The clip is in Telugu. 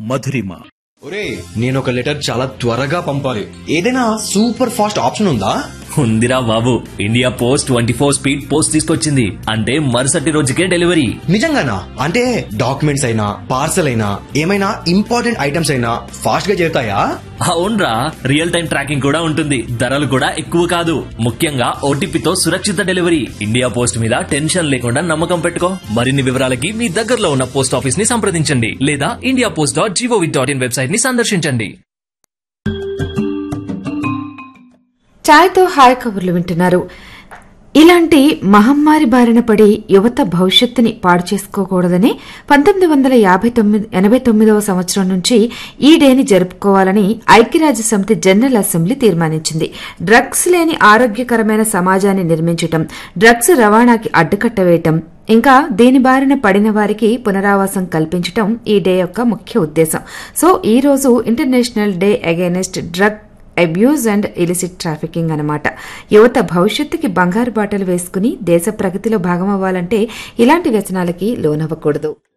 మధురిమ ఒరే నేను ఒక లెటర్ చాలా త్వరగా పంపాలి ఏదైనా సూపర్ ఫాస్ట్ ఆప్షన్ ఉందా ఉందిరా బాబు India post twenty four speed post తీసుకొచ్చింది అంటే మరుసటి రోజుకే డెలివరీ నిజంగానా అంటే డాక్యుమెంట్స్ అయినా పార్సల్ అయినా ఏమైనా ఇంపార్టెంట్ ఐటమ్స్ అయినా ఫాస్ట్ గా చేరుతాయా అవునరా రియల్ టైం ట్రాకింగ్ కూడా ఉంటుంది ధరలు కూడా ఎక్కువ కాదు ముఖ్యంగా ఓటీపీతో సురక్షిత డెలివరీ ఇండియా పోస్ట్ మీద టెన్షన్ లేకుండా నమ్మకం పెట్టుకో మరిన్ని వివరాలకి మీ దగ్గరలో ఉన్న పోస్ట్ ఆఫీస్ ని సంప్రదించండి లేదా India post dot G O V dot in website ని సందర్శించండి ఛాయ్తో హాయ్ కబుర్లు వింటున్నారు ఇలాంటి మహమ్మారి బారిన పడి యువత భవిష్యత్తుని పాడు చేసుకోకూడదని పంతొమ్మిది వందల యాభై తొమ్మిది ఎనభై తొమ్మిదవ సంవత్సరం నుంచి ఈ డేని జరుపుకోవాలని ఐక్యరాజ్య సమితి జనరల్ అసెంబ్లీ తీర్మానించింది డ్రగ్స్ లేని ఆరోగ్యకరమైన సమాజాన్ని నిర్మించటం డ్రగ్స్ రవాణాకి అడ్డుకట్ట వేయటం ఇంకా దీని బారిన పడిన వారికి పునరావాసం కల్పించటం ఈ డే యొక్క ముఖ్య ఉద్దేశం సో ఈ రోజు international day against drug abuse and illicit trafficking అనమాట యువత భవిష్యత్తుకి బంగారు బాటలు వేసుకుని దేశ ప్రగతిలో భాగమవ్వాలంటే ఇలాంటి వ్యసనాలకి లోనవ్వకూడదు